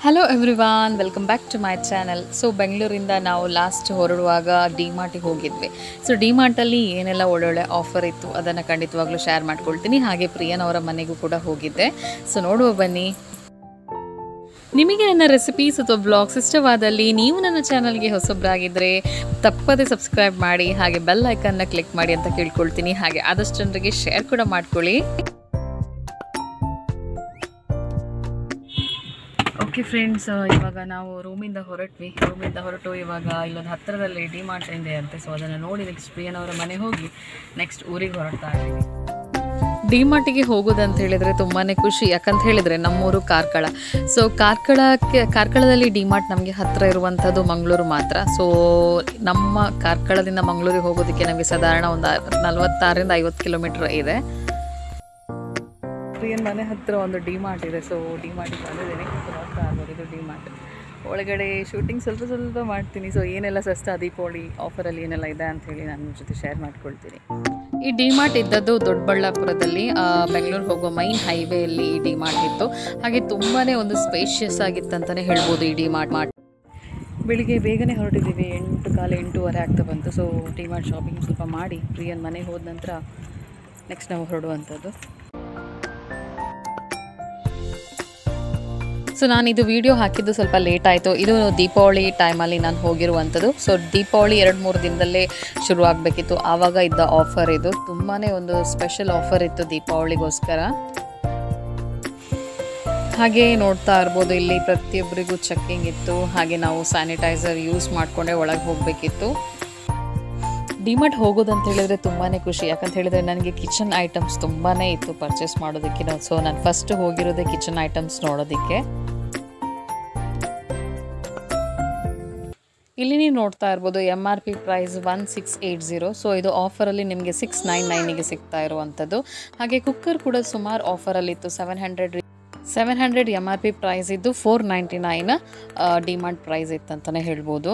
hello everyone welcome back to my channel so ಬೆಂಗಳೂರಿಂದ ನಾವು last ಹೊರಡುವಾಗ ಡಿ ಮಾರ್ಟಿಗೆ ಹೋಗಿದ್ವಿ ಸೊ ಡಿ ಮಾರ್ಟಲ್ಲಿ ಏನೆಲ್ಲ ಒಳ್ಳೊಳ್ಳೆ ಆಫರ್ ಇತ್ತು ಅದನ್ನು ಖಂಡಿತವಾಗ್ಲೂ ಶೇರ್ ಮಾಡ್ಕೊಳ್ತೀನಿ ಹಾಗೆ ಪ್ರಿಯನ್ ಅವರ ಮನೆಗೂ ಕೂಡ ಹೋಗಿದ್ದೆ ಸೊ ನೋಡುವ ಬನ್ನಿ ನಿಮಗೆ ನನ್ನ ರೆಸಿಪೀಸ್ ಅಥವಾ ಬ್ಲಾಗ್ಸ್ ಇಷ್ಟವಾದಲ್ಲಿ ನೀವು ನನ್ನ ಚಾನಲ್ಗೆ ಹೊಸಬ್ರಾಗಿದ್ದರೆ ತಪ್ಪದೆ ಸಬ್ಸ್ಕ್ರೈಬ್ ಮಾಡಿ ಹಾಗೆ ಬೆಲ್ ಐಕನ್ನ ಕ್ಲಿಕ್ ಮಾಡಿ ಅಂತ ಕೇಳ್ಕೊಳ್ತೀನಿ ಹಾಗೆ ಆದಷ್ಟು ಜನರಿಗೆ ಶೇರ್ ಕೂಡ ಮಾಡ್ಕೊಳ್ಳಿ ಓಕೆ ಫ್ರೆಂಡ್ಸ್ ಇವಾಗ ನಾವು ರೂಮಿಂದ ಹೊರಟ್ವಿ ರೂಮಿಂದ ಹೊರಟು ಇವಾಗ ಇಲ್ಲೊಂದು ಹತ್ತಿರದಲ್ಲಿ ಡಿ ಮಾರ್ಟ್ ಇದೆ ಅಂತೆ ಸೊ ಅದನ್ನು ನೋಡಿ ನೆಕ್ಸ್ಟ್ ಪ್ರಿಯನವರ ಮನೆ ಹೋಗಿ ನೆಕ್ಸ್ಟ್ ಊರಿಗೆ ಹೊರಡ್ತಾ ಇದ್ದೀವಿ ಡಿ ಮಾರ್ಟಿಗೆ ಹೋಗೋದಂತ ಹೇಳಿದರೆ ತುಂಬಾ ಖುಷಿ ಯಾಕಂತ ಹೇಳಿದರೆ ನಮ್ಮೂರು ಕಾರ್ಕಳ ಸೊ ಕಾರ್ಕಳಕ್ಕೆ ಕಾರ್ಕಳದಲ್ಲಿ ಡಿ ಮಾರ್ಟ್ ನಮಗೆ ಹತ್ತಿರ ಇರುವಂಥದ್ದು ಮಂಗಳೂರು ಮಾತ್ರ ಸೊ ನಮ್ಮ ಕಾರ್ಕಳದಿಂದ ಮಂಗಳೂರಿಗೆ ಹೋಗೋದಕ್ಕೆ ನಮಗೆ ಸಾಧಾರಣ ಒಂದು ನಲವತ್ತಾರರಿಂದ ಐವತ್ತು ಕಿಲೋಮೀಟರ್ ಇದೆ ಪ್ರಿಯನ್ ಮನೆ ಹತ್ತಿರ ಒಂದು ಡಿ ಮಾರ್ಟ್ ಇದೆ ಸೊ ಡಿ ಮಾರ್ಟಿಗೆ ಬಂದಿದ್ದೀನಿ ನೋಡ್ತಾ ಇರ್ಬೋದು ಇದು ಡಿ ಮಾರ್ಟ್ ಒಳಗಡೆ ಶೂಟಿಂಗ್ ಸ್ವಲ್ಪ ಸ್ವಲ್ಪ ಮಾಡ್ತೀನಿ ಸೊ ಏನೆಲ್ಲ ಸಸ್ತ ದೀಪಾವಳಿ ಆಫರಲ್ಲಿ ಏನೆಲ್ಲ ಇದೆ ಅಂತ ಹೇಳಿ ನಾನು ನಿಮ್ಮ ಜೊತೆ ಶೇರ್ ಮಾಡ್ಕೊಳ್ತೀನಿ ಈ ಡಿ ಮಾರ್ಟ್ ಇದ್ದದ್ದು ದೊಡ್ಡಬಳ್ಳಾಪುರದಲ್ಲಿ ಆ, ಬೆಂಗಳೂರು ಹೋಗೋ ಮೈನ್ ಹೈವೇಯಲ್ಲಿ ಈ ಡಿ ಮಾರ್ಟ್ ಇತ್ತು ಹಾಗೆ ತುಂಬಾ ಒಂದು ಸ್ಪೇಷಿಯಸ್ ಆಗಿತ್ತಂತಲೇ ಹೇಳ್ಬೋದು ಈ ಡಿ ಮಾರ್ಟ್ ಮಾರ್ಟ್ ಬೆಳಿಗ್ಗೆ ಬೇಗನೆ ಹೊರಟಿದ್ದೀವಿ ಎಂಟು ಕಾಲ ಎಂಟೂವರೆ ಆಗ್ತಾ ಬಂತು ಸೊ ಡಿ ಮಾರ್ಟ್ ಶಾಪಿಂಗ್ ಸ್ವಲ್ಪ ಮಾಡಿ ಪ್ರಿಯನ್ ಮನೆಗೆ ಹೋದ ನಂತರ ನೆಕ್ಸ್ಟ್ ನಾವು ಹೊರಡುವಂಥದ್ದು ಸೊ ನಾನು ಇದು ವಿಡಿಯೋ ಹಾಕಿದ್ದು ಸ್ವಲ್ಪ ಲೇಟ್ ಆಯಿತು ಇದು ದೀಪಾವಳಿ ಟೈಮಲ್ಲಿ ನಾನು ಹೋಗಿರುವಂಥದ್ದು ಸೊ ದೀಪಾವಳಿ ಎರಡು ಮೂರು ದಿನದಲ್ಲೇ ಶುರು ಆಗಬೇಕಿತ್ತು ಆವಾಗ ಇದ್ದ ಆಫರ್ ಇದು ತುಂಬಾ ಒಂದು ಸ್ಪೆಷಲ್ ಆಫರ್ ಇತ್ತು ದೀಪಾವಳಿಗೋಸ್ಕರ ಹಾಗೆ ನೋಡ್ತಾ ಇರ್ಬೋದು ಇಲ್ಲಿ ಪ್ರತಿಯೊಬ್ಬರಿಗೂ ಚೆಕ್ಕಿಂಗ್ ಇತ್ತು ಹಾಗೆ ನಾವು ಸ್ಯಾನಿಟೈಸರ್ ಯೂಸ್ ಮಾಡಿಕೊಂಡೇ ಒಳಗೆ ಹೋಗಬೇಕಿತ್ತು ಡಿಮಾರ್ಟ್ ಹೋಗೋದಂತ ಹೇಳಿದ್ರೆ ತುಂಬಾ ಖುಷಿ ಯಾಕಂತ ಹೇಳಿದ್ರೆ ನನಗೆ ಕಿಚನ್ ಐಟಮ್ಸ್ ತುಂಬಾ ಇತ್ತು ಪರ್ಚೇಸ್ ಮಾಡೋದಕ್ಕೆ ಸೊ ನಾನು ಫಸ್ಟ್ ಹೋಗಿರೋದೇ ಕಿಚನ್ ಐಟಮ್ಸ್ ನೋಡೋದಕ್ಕೆ ಇಲ್ಲಿ ನೀವು ನೋಡ್ತಾ ಇರ್ಬೋದು M R P price one six eight zero so ಇದು ಆಫರಲ್ಲಿ ನಿಮಗೆ ಸಿಕ್ಸ್ ನೈನ್ ನೈನಿಗೆ ಸಿಗ್ತಾ ಇರುವಂಥದ್ದು ಹಾಗೆ ಕುಕ್ಕರ್ ಕೂಡ ಸುಮಾರು ಆಫರಲ್ಲಿತ್ತು seven hundred seven hundred M R P price ಇದ್ದು four ninety nine demand price ಇತ್ತಂತಲೇ ಹೇಳ್ಬೋದು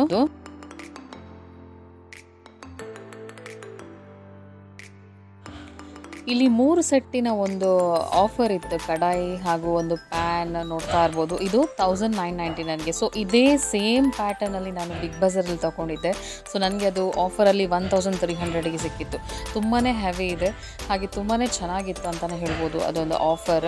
ಇಲ್ಲಿ ಮೂರು ಸೆಟ್ಟಿನ ಒಂದು ಆಫರ್ ಇತ್ತು ಕಡಾಯಿ ಹಾಗೂ ಒಂದು ಪ್ಯಾನ್ ನೋಡ್ತಾ ಇರ್ಬೋದು ಇದು ತೌಸಂಡ್ ನೈನ್ ನೈಂಟಿ ನೈನ್ಗೆ ಸೊ ಇದೇ ಸೇಮ್ ಪ್ಯಾಟರ್ನಲ್ಲಿ ನಾನು ಬಿಗ್ ಬಜಾರಲ್ಲಿ ತೊಗೊಂಡಿದ್ದೆ ಸೊ ನನಗೆ ಅದು ಆಫರಲ್ಲಿ ಒನ್ ತೌಸಂಡ್ ತ್ರೀ ಹಂಡ್ರೆಡ್ಗೆ ಸಿಕ್ಕಿತ್ತು ತುಂಬಾ ಹೆವಿ ಇದೆ ಹಾಗೆ ತುಂಬಾ ಚೆನ್ನಾಗಿತ್ತು ಅಂತಲೇ ಹೇಳ್ಬೋದು ಅದೊಂದು ಆಫರ್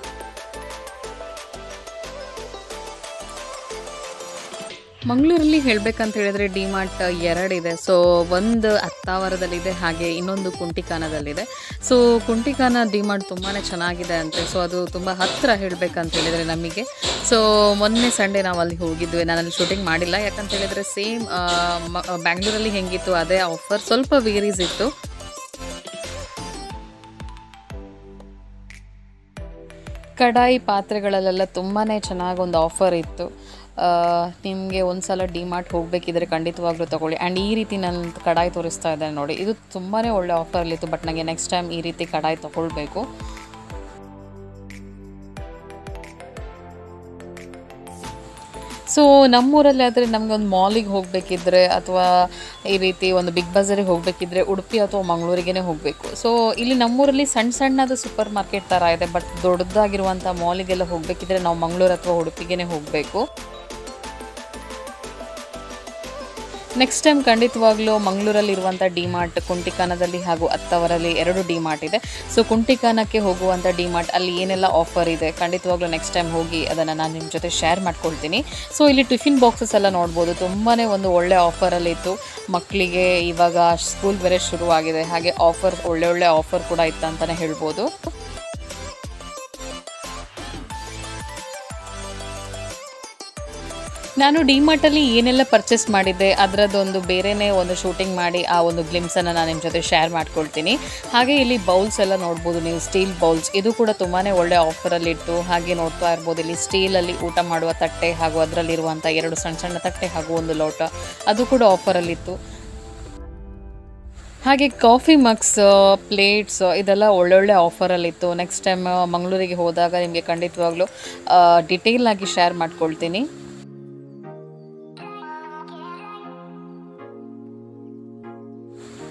ಮಂಗಳೂರಲ್ಲಿ ಹೇಳಬೇಕಂತ ಹೇಳಿದ್ರೆ ಡಿ ಮಾರ್ಟ್ ಎರಡಿದೆ ಸೊ ಒಂದು ಅತ್ತಾವರದಲ್ಲಿದೆ ಹಾಗೆ ಇನ್ನೊಂದು ಕುಂಟಿಕಾನದಲ್ಲಿದೆ ಸೊ ಕುಂಟಿಕಾನ ಡಿ ಮಾರ್ಟ್ ತುಂಬಾ ಚೆನ್ನಾಗಿದೆ ಅಂತೆ ಸೊ ಅದು ತುಂಬ ಹತ್ತಿರ ಹೇಳಬೇಕಂತ ಹೇಳಿದರೆ ನಮಗೆ ಸೊ ಮೊನ್ನೆ ಸಂಡೇ ನಾವು ಅಲ್ಲಿ ಹೋಗಿದ್ವಿ ನಾನು ಅಲ್ಲಿ ಶೂಟಿಂಗ್ ಮಾಡಿಲ್ಲ ಯಾಕಂತ ಹೇಳಿದರೆ ಸೇಮ್ ಬ್ಯಾಂಗ್ಳೂರಲ್ಲಿ ಹೆಂಗಿತ್ತು ಅದೇ ಆಫರ್ ಸ್ವಲ್ಪ ವೇರೀಸ್ ಇತ್ತು ಕಡಾಯಿ ಪಾತ್ರೆಗಳಲ್ಲೆಲ್ಲ ತುಂಬಾ ಚೆನ್ನಾಗಿ ಒಂದು ಆಫರ್ ಇತ್ತು ನಿಮಗೆ ಒಂದು ಸಲ ಡಿ ಮಾರ್ಟ್ ಹೋಗಬೇಕಿದ್ರೆ ಖಂಡಿತವಾಗ್ಲೂ ತಗೊಳ್ಳಿ ಆ್ಯಂಡ್ ಈ ರೀತಿ ನನ್ನ ಕಡಾಯಿ ತೋರಿಸ್ತಾ ಇದ್ದಾರೆ ನೋಡಿ ಇದು ತುಂಬಾ ಒಳ್ಳೆ ಆಫರಲ್ಲಿತ್ತು ಬಟ್ ನನಗೆ ನೆಕ್ಸ್ಟ್ ಟೈಮ್ ಈ ರೀತಿ ಕಡಾಯಿ ತಗೊಳ್ಬೇಕು ಸೊ ನಮ್ಮೂರಲ್ಲಿ ಆದರೆ ನಮಗೆ ಒಂದು ಮಾಲಿಗೆ ಹೋಗಬೇಕಿದ್ರೆ ಅಥವಾ ಈ ರೀತಿ ಒಂದು ಬಿಗ್ ಬಜಾರಿಗೆ ಹೋಗಬೇಕಿದ್ರೆ ಉಡುಪಿ ಅಥವಾ ಮಂಗಳೂರಿಗೇ ಹೋಗಬೇಕು ಸೊ ಇಲ್ಲಿ ನಮ್ಮೂರಲ್ಲಿ ಸಣ್ಣ ಸಣ್ಣದು ಸೂಪರ್ ಮಾರ್ಕೆಟ್ ಥರ ಇದೆ ಬಟ್ ದೊಡ್ಡದಾಗಿರುವಂಥ ಮಾಲಿಗೆಲ್ಲ ಹೋಗಬೇಕಿದ್ರೆ ನಾವು ಮಂಗಳೂರು ಅಥವಾ ಉಡುಪಿಗೇ ಹೋಗಬೇಕು ನೆಕ್ಸ್ಟ್ ಟೈಮ್ ಖಂಡಿತವಾಗ್ಲೂ ಮಂಗಳೂರಲ್ಲಿರುವಂಥ ಡಿ ಮಾರ್ಟ್ ಕುಂಟಿಕಾನದಲ್ಲಿ ಹಾಗೂ ಅತ್ತವರಲ್ಲಿ ಎರಡು ಡಿ ಮಾರ್ಟ್ ಇದೆ ಸೊ ಕುಂಟಿಕಾನಕ್ಕೆ ಹೋಗುವಂಥ ಡಿ ಮಾರ್ಟ್ ಅಲ್ಲಿ ಏನೆಲ್ಲ ಆಫರ್ ಇದೆ ಖಂಡಿತವಾಗ್ಲೂ ನೆಕ್ಸ್ಟ್ ಟೈಮ್ ಹೋಗಿ ಅದನ್ನು ನಾನು ನಿಮ್ಮ ಜೊತೆ ಶೇರ್ ಮಾಡ್ಕೊಳ್ತೀನಿ ಸೊ ಇಲ್ಲಿ ಟಿಫಿನ್ ಬಾಕ್ಸಸ್ ಎಲ್ಲ ನೋಡ್ಬೋದು ತುಂಬಾ ಒಂದು ಒಳ್ಳೆ ಆಫರಲ್ಲಿ ಇತ್ತು ಮಕ್ಕಳಿಗೆ ಇವಾಗ ಸ್ಕೂಲ್ ಬೇರೆ ಶುರುವಾಗಿದೆ ಹಾಗೆ ಆಫರ್ ಒಳ್ಳೆ ಒಳ್ಳೆ ಆಫರ್ ಕೂಡ ಇತ್ತು ಅಂತಲೇ ಹೇಳ್ಬೋದು ನಾನು ಡಿಮಾರ್ಟಲ್ಲಿ ಏನೆಲ್ಲ ಪರ್ಚೇಸ್ ಮಾಡಿದ್ದೆ ಅದರದ್ದೊಂದು ಬೇರೆನೇ ಒಂದು ಶೂಟಿಂಗ್ ಮಾಡಿ ಆ ಒಂದು ಗ್ಲಿಮ್ಸನ್ನು ನಾನು ನಿಮ್ಮ ಜೊತೆ ಶೇರ್ ಮಾಡ್ಕೊಳ್ತೀನಿ ಹಾಗೆ ಇಲ್ಲಿ ಬೌಲ್ಸ್ ಎಲ್ಲ ನೋಡ್ಬೋದು ನೀವು ಸ್ಟೀಲ್ ಬೌಲ್ಸ್ ಇದು ಕೂಡ ತುಂಬಾ ಒಳ್ಳೆ ಆಫರಲ್ಲಿತ್ತು ಹಾಗೆ ನೋಡ್ತಾ ಇರ್ಬೋದು ಇಲ್ಲಿ ಸ್ಟೀಲಲ್ಲಿ ಊಟ ಮಾಡುವ ತಟ್ಟೆ ಹಾಗೂ ಅದರಲ್ಲಿರುವಂಥ ಎರಡು ಸಣ್ಣ ಸಣ್ಣ ತಟ್ಟೆ ಹಾಗೂ ಒಂದು ಲೋಟ ಅದು ಕೂಡ ಆಫರಲ್ಲಿತ್ತು ಹಾಗೆ ಕಾಫಿ ಮಗ್ಸ್ ಪ್ಲೇಟ್ಸ್ ಇದೆಲ್ಲ ಒಳ್ಳೊಳ್ಳೆ ಆಫರಲ್ಲಿತ್ತು ನೆಕ್ಸ್ಟ್ ಟೈಮ್ ಮಂಗಳೂರಿಗೆ ಹೋದಾಗ ನಿಮಗೆ ಖಂಡಿತವಾಗ್ಲೂ ಡಿಟೇಲ್ ಆಗಿ ಶೇರ್ ಮಾಡ್ಕೊಳ್ತೀನಿ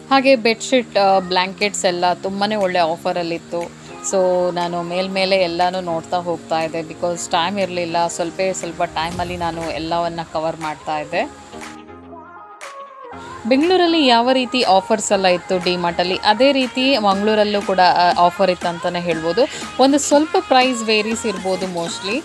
ಹಾಗೆ ಬೆಡ್ಶೀಟ್ ಬ್ಲ್ಯಾಂಕೆಟ್ಸ್ ಎಲ್ಲ ತುಂಬಾ ಒಳ್ಳೆ ಆಫರಲ್ಲಿತ್ತು ಸೊ ನಾನು ಮೇಲ್ಮೇಲೆ ಎಲ್ಲನೂ ನೋಡ್ತಾ ಹೋಗ್ತಾ ಇದ್ದೆ ಬಿಕಾಸ್ ಟೈಮ್ ಇರಲಿಲ್ಲ ಸ್ವಲ್ಪ ಸ್ವಲ್ಪ ಟೈಮಲ್ಲಿ ನಾನು ಎಲ್ಲವನ್ನು ಕವರ್ ಮಾಡ್ತಾ ಇದ್ದೆ ಬೆಂಗಳೂರಲ್ಲಿ ಯಾವ ರೀತಿ ಆಫರ್ಸ್ ಎಲ್ಲ ಇತ್ತು ಡಿ ಮಾರ್ಟಲ್ಲಿ ಅದೇ ರೀತಿ ಮಂಗಳೂರಲ್ಲೂ ಕೂಡ ಆಫರ್ ಇತ್ತು ಅಂತಲೇ ಹೇಳ್ಬೋದು ಒಂದು ಸ್ವಲ್ಪ ಪ್ರೈಸ್ ವೇರೀಸ್ ಇರ್ಬೋದು ಮೋಸ್ಟ್ಲಿ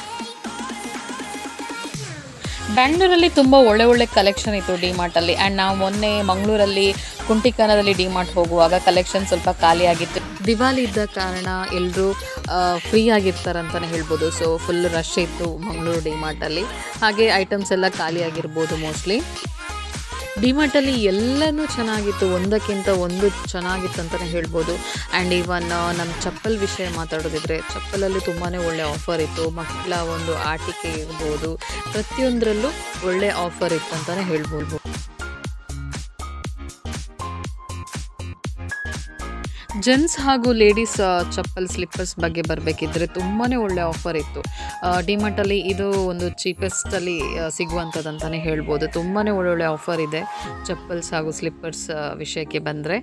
ಬ್ಯಾಂಗ್ಳೂರಲ್ಲಿ ತುಂಬ ಒಳ್ಳೆ ಒಳ್ಳೆ ಕಲೆಕ್ಷನ್ ಇತ್ತು ಡಿ ಮಾರ್ಟಲ್ಲಿ ಆ್ಯಂಡ್ ನಾವು ಮೊನ್ನೆ ಮಂಗಳೂರಲ್ಲಿ ಕುಂಟಿಕನದಲ್ಲಿ ಡಿ ಮಾರ್ಟ್ ಹೋಗುವಾಗ ಕಲೆಕ್ಷನ್ ಸ್ವಲ್ಪ ಖಾಲಿ ಆಗಿತ್ತು ದಿವಾಲಿ ಇದ್ದ ಕಾರಣ ಎಲ್ಲರೂ ಫ್ರೀ ಆಗಿರ್ತಾರಂತಲೇ ಹೇಳ್ಬೋದು ಸೊ ಫುಲ್ ರಶ್ ಇತ್ತು ಮಂಗಳೂರು ಡಿ ಮಾರ್ಟಲ್ಲಿ ಹಾಗೆ ಐಟಮ್ಸ್ ಎಲ್ಲ ಖಾಲಿ ಆಗಿರ್ಬೋದು ಮೋಸ್ಟ್ಲಿ ಡಿಮಾರ್ಟಲ್ಲಿ ಎಲ್ಲನೂ ಚೆನ್ನಾಗಿತ್ತು ಒಂದಕ್ಕಿಂತ ಒಂದು ಚೆನ್ನಾಗಿತ್ತು ಅಂತಲೇ ಹೇಳ್ಬೋದು ಆ್ಯಂಡ್ ಈವನ್ ನಮ್ಮ ಚಪ್ಪಲ್ ವಿಷಯ ಮಾತಾಡೋದಿದ್ರೆ ಚಪ್ಪಲಲ್ಲಿ ತುಂಬಾ ಒಳ್ಳೆ ಆಫರ್ ಇತ್ತು ಮಕ್ಕಳ ಒಂದು ಆಟಿಕೆ ಇರ್ಬೋದು ಪ್ರತಿಯೊಂದರಲ್ಲೂ ಒಳ್ಳೆ ಆಫರ್ ಇತ್ತು ಅಂತಲೇ ಹೇಳ್ಬೋದು ಜೆಂಟ್ಸ್ ಹಾಗೂ ಲೇಡೀಸ್ ಚಪ್ಪಲ್ ಸ್ಲಿಪ್ಪರ್ಸ್ ಬಗ್ಗೆ ಬರಬೇಕಿದ್ರೆ ತುಂಬಾ ಒಳ್ಳೆ ಆಫರ್ ಇತ್ತು ಡಿಮಾರ್ಟಲ್ಲಿ ಇದು ಒಂದು ಚೀಪೆಸ್ಟಲ್ಲಿ ಸಿಗುವಂಥದ್ದು ಅಂತಲೇ ಹೇಳ್ಬೋದು ತುಂಬಾ ಒಳ್ಳೊಳ್ಳೆ ಆಫರ್ ಇದೆ ಚಪ್ಪಲ್ಸ್ ಹಾಗೂ ಸ್ಲಿಪ್ಪರ್ಸ್ ವಿಷಯಕ್ಕೆ ಬಂದರೆ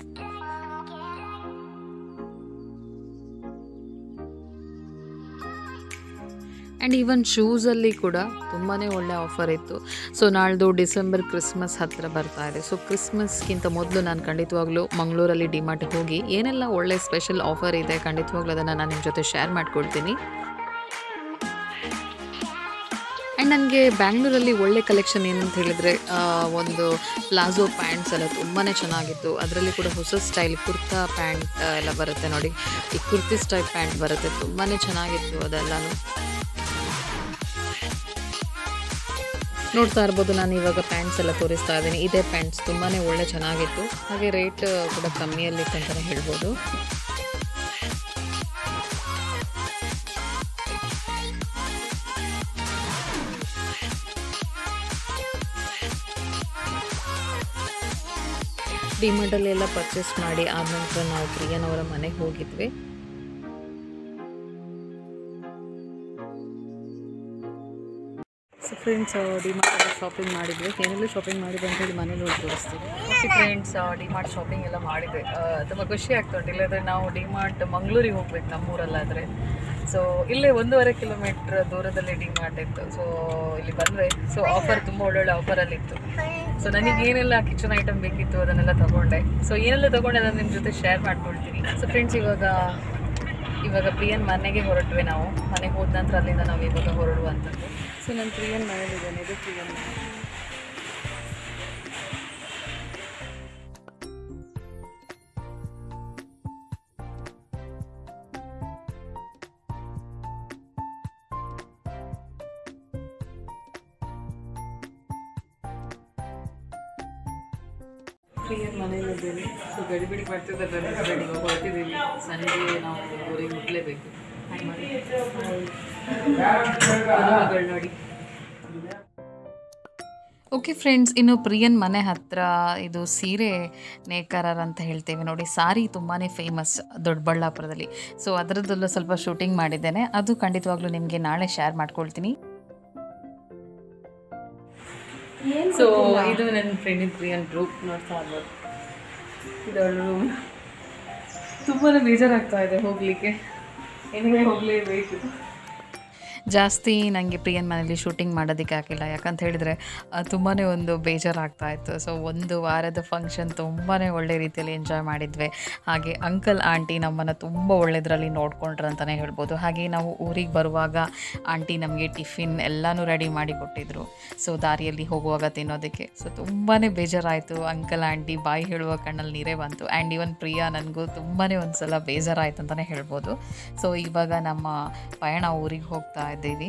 ಆ್ಯಂಡ್ ಈವನ್ ಶೂಸಲ್ಲಿ ಕೂಡ ತುಂಬಾ ಒಳ್ಳೆ ಆಫರ್ ಇತ್ತು ಸೊ ನಾಳ್ದು ಡಿಸೆಂಬರ್ ಕ್ರಿಸ್ಮಸ್ ಹತ್ತಿರ ಬರ್ತಾ ಇದೆ ಸೊ ಕ್ರಿಸ್ಮಸ್ಗಿಂತ ಮೊದಲು ನಾನು ಖಂಡಿತವಾಗ್ಲೂ ಮಂಗಳೂರಲ್ಲಿ ಡಿಮಾರ್ಟ್ಗೆ ಹೋಗಿ ಏನೆಲ್ಲ ಒಳ್ಳೆ ಸ್ಪೆಷಲ್ ಆಫರ್ ಇದೆ ಖಂಡಿತವಾಗ್ಲೂ ಅದನ್ನು ನಾನು ನಿಮ್ಮ ಜೊತೆ ಶೇರ್ ಮಾಡ್ಕೊಳ್ತೀನಿ ಆ್ಯಂಡ್ ನನಗೆ ಬ್ಯಾಂಗ್ಳೂರಲ್ಲಿ ಒಳ್ಳೆ ಕಲೆಕ್ಷನ್ ಏನಂತ ಹೇಳಿದರೆ ಒಂದು ಪ್ಲಾಜೋ ಪ್ಯಾಂಟ್ಸ್ ಎಲ್ಲ ತುಂಬಾ ಚೆನ್ನಾಗಿತ್ತು ಅದರಲ್ಲಿ ಕೂಡ ಹೊಸ ಸ್ಟೈಲ್ ಕುರ್ತಾ ಪ್ಯಾಂಟ್ ಎಲ್ಲ ಬರುತ್ತೆ ನೋಡಿ ಈ ಕುರ್ತಿ ಸ್ಟೈಲ್ ಪ್ಯಾಂಟ್ ಬರುತ್ತೆ ತುಂಬಾ ಚೆನ್ನಾಗಿತ್ತು ಅದೆಲ್ಲನೂ ನೋಡ್ತಾ ಇರ್ಬೋದು ನಾನು ಇವಾಗ ಪ್ಯಾಂಟ್ಸ್ ಎಲ್ಲ ತೋರಿಸ್ತಾ ಇದ್ದೀನಿ ಇದೇ ಪ್ಯಾಂಟ್ಸ್ ತುಂಬಾ ಒಳ್ಳೆ ಚೆನ್ನಾಗಿತ್ತು ಹಾಗೆ ರೇಟ್ ಕೂಡ ಕಮ್ಮಿಯಲ್ಲಿತ್ತು ಅಂತಲೇ ಹೇಳ್ಬೋದು ಡಿಮಾರ್ಟಲ್ಲಿ ಎಲ್ಲ ಪರ್ಚೇಸ್ ಮಾಡಿ ಆದ ನಂತರ ನಾವು ಪ್ರಿಯನವರ ಮನೆಗೆ ಹೋಗಿದ್ವಿ ಸೊ ಫ್ರೆಂಡ್ಸ್ ಡಿಮಾರ್ಟಲ್ಲಿ ಶಾಪಿಂಗ್ ಮಾಡಿದ್ವಿ ಏನೆಲ್ಲ ಶಾಪಿಂಗ್ ಮಾಡಿದೆ ಅಂತ ಹೇಳಿ ಮನೇಲಿ ಹೋಗಿ ತೋರಿಸ್ತೀವಿ ಓಕೆ ಫ್ರೆಂಡ್ಸ್ ಡಿಮಾರ್ಟ್ ಶಾಪಿಂಗ್ ಎಲ್ಲ ಮಾಡಿದೆ ತುಂಬ ಖುಷಿ ಆಗ್ತುಂಟು ಇಲ್ಲದ್ರೆ ನಾವು ಡಿಮಾರ್ಟ್ ಮಂಗಳೂರಿಗೆ ಹೋಗ್ಬೇಕು ನಮ್ಮೂರಲ್ಲಾದರೆ ಸೊ ಇಲ್ಲೇ ಒಂದೂವರೆ ಕಿಲೋಮೀಟ್ರ್ ದೂರದಲ್ಲಿ ಡಿಮಾರ್ಟ್ ಇತ್ತು ಸೊ ಇಲ್ಲಿ ಬಂದರೆ ಸೊ ಆಫರ್ ತುಂಬ ಒಳ್ಳೊಳ್ಳೆ ಆಫರಲ್ಲಿ ಇತ್ತು ಸೊ ನನಗೆ ಏನೆಲ್ಲ ಕಿಚನ್ ಐಟಮ್ ಬೇಕಿತ್ತು ಅದನ್ನೆಲ್ಲ ತಗೊಂಡೆ ಸೊ ಏನೆಲ್ಲ ತಗೊಂಡೆ ಅದನ್ನು ನಿಮ್ಮ ಜೊತೆ ಶೇರ್ ಮಾಡ್ಕೊಳ್ತೀನಿ ಸೊ ಫ್ರೆಂಡ್ಸ್ ಇವಾಗ ಇವಾಗ ಪ್ರಿಯನ್ ಮನೆಗೆ ಹೊರಟ್ವಿ ನಾವು ಮನೆಗೆ ಹೋದ ನಂತರ ಅಲ್ಲಿಂದ ನಾವು ಇವಾಗ ಹೊರಡುವಂಥದ್ದು ಸೊ ನನ್ನ ಪ್ರಿಯನ್ ಮನೇಲಿದ್ದೇನೆ ಇದು ಪ್ರಿಯನ್ ಮನೆ ಪ್ರಿಯನ್ ಮನೆಯಲ್ಲಿದ್ದೇನೆ ಸೊ ಗಡಿಬಿಡಿ ಬರ್ತಿದ್ದಾರೆ ನನ್ನ ಹಸ್ಬೆಂಡ್ ಇವಾಗ ಹೊರಟಿದ್ದೀವಿ ಸಂಜೆ ನಾವು ಊರಿಗೆ ಮುಟ್ಲೇಬೇಕು ಹಾಯ್ ಮಾಡಿ ಮಗಳು ನೋಡಿ ಓಕೆ ಫ್ರೆಂಡ್ಸ್ ಇನ್ನು ಪ್ರಿಯನ್ ಮನೆ ಹತ್ರ ಇದು ಸೀರೆ ನೇಕಾರರ್ ಅಂತ ಹೇಳ್ತೇವೆ ನೋಡಿ ಸಾರಿ ತುಂಬಾ ಫೇಮಸ್ ದೊಡ್ಡಬಳ್ಳಾಪುರದಲ್ಲಿ ಸೊ ಅದರದ್ದೆಲ್ಲ ಸ್ವಲ್ಪ ಶೂಟಿಂಗ್ ಮಾಡಿದ್ದೇನೆ ಅದು ಖಂಡಿತವಾಗ್ಲೂ ನಿಮಗೆ ನಾಳೆ ಶೇರ್ ಮಾಡ್ಕೊಳ್ತೀನಿ ಸೊ ಇದು ನನ್ನ ಫ್ರೆಂಡಿನ ಪ್ರಿಯನ್ ಗ್ರೂಪ್ ನೋಡ್ತಾ ಇರ್ಬೋದು ಇದಳು ತುಂಬಾ ಬೇಜಾರಾಗ್ತಾ ಇದೆ ಹೋಗಲಿಕ್ಕೆ ಏನಿಗೆ ಹೋಗಲೇಬೇಕು ಜಾಸ್ತಿ ನನಗೆ ಪ್ರಿಯನ್ ಮನೇಲಿ ಶೂಟಿಂಗ್ ಮಾಡೋದಕ್ಕೆ ಆಗಿಲ್ಲ ಯಾಕಂತ ಹೇಳಿದರೆ ತುಂಬಾ ಒಂದು ಬೇಜಾರಾಗ್ತಾ ಇತ್ತು ಸೊ ಒಂದು ವಾರದ ಫಂಕ್ಷನ್ ತುಂಬಾ ಒಳ್ಳೆ ರೀತಿಯಲ್ಲಿ ಎಂಜಾಯ್ ಮಾಡಿದ್ವಿ ಹಾಗೆ ಅಂಕಲ್ ಆಂಟಿ ನಮ್ಮನ್ನು ತುಂಬ ಒಳ್ಳೆದರಲ್ಲಿ ನೋಡ್ಕೊಂಡ್ರು ಅಂತಲೇ ಹೇಳ್ಬೋದು ಹಾಗೆ ನಾವು ಊರಿಗೆ ಬರುವಾಗ ಆಂಟಿ ನಮಗೆ ಟಿಫಿನ್ ಎಲ್ಲನೂ ರೆಡಿ ಮಾಡಿ ಕೊಟ್ಟಿದ್ರು ಸೊ ದಾರಿಯಲ್ಲಿ ಹೋಗುವಾಗ ತಿನ್ನೋದಕ್ಕೆ ಸೊ ತುಂಬಾ ಬೇಜಾರಾಯಿತು ಅಂಕಲ್ ಆಂಟಿ ಬಾಯಿ ಹೇಳುವ ಕಣ್ಣಲ್ಲಿ ನೀರೇ ಬಂತು ಆ್ಯಂಡ್ ಇವನ್ ಪ್ರಿಯಾ ನನಗೂ ತುಂಬಾ ಒಂದು ಸಲ ಬೇಜಾರಾಯ್ತು ಅಂತಲೇ ಹೇಳ್ಬೋದು ಸೊ ಇವಾಗ ನಮ್ಮ ಪಯಣ ಊರಿಗೆ ಹೋಗ್ತಾ ಇದ್ದೀವಿ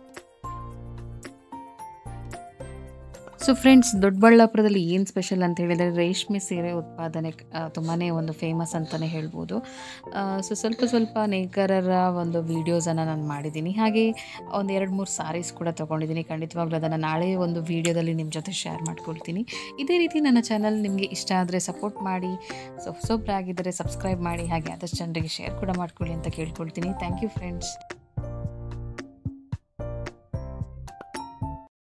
ಸೊ ಫ್ರೆಂಡ್ಸ್ ದೊಡ್ಡಬಳ್ಳಾಪುರದಲ್ಲಿ ಏನು ಸ್ಪೆಷಲ್ ಅಂತ ಹೇಳಿದರೆ ರೇಷ್ಮೆ ಸೀರೆ ಉತ್ಪಾದನೆ ತುಂಬಾ ಒಂದು ಫೇಮಸ್ ಅಂತಲೇ ಹೇಳ್ಬೋದು ಸೊ ಸ್ವಲ್ಪ ಸ್ವಲ್ಪ ನೇಕಾರರ ಒಂದು ವೀಡಿಯೋಸನ್ನು ನಾನು ಮಾಡಿದ್ದೀನಿ ಹಾಗೆ ಒಂದು ಎರಡು ಮೂರು ಸಾರೀಸ್ ಕೂಡ ತೊಗೊಂಡಿದ್ದೀನಿ ಖಂಡಿತವಾಗ್ಲೂ ಅದನ್ನು ನಾಳೆ ಒಂದು ವೀಡಿಯೋದಲ್ಲಿ ನಿಮ್ಮ ಜೊತೆ ಶೇರ್ ಮಾಡ್ಕೊಳ್ತೀನಿ ಇದೇ ರೀತಿ ನನ್ನ ಚಾನಲ್ ನಿಮಗೆ ಇಷ್ಟ ಆದರೆ ಸಪೋರ್ಟ್ ಮಾಡಿ ಸೊ ಹೊಸೊಬ್ಬರಾಗಿದ್ದರೆ ಸಬ್ಸ್ಕ್ರೈಬ್ ಮಾಡಿ ಹಾಗೆ ಆದಷ್ಟು ಜನರಿಗೆ ಶೇರ್ ಕೂಡ ಮಾಡ್ಕೊಳ್ಳಿ ಅಂತ ಕೇಳ್ಕೊಳ್ತೀನಿ ಥ್ಯಾಂಕ್ ಯು ಫ್ರೆಂಡ್ಸ್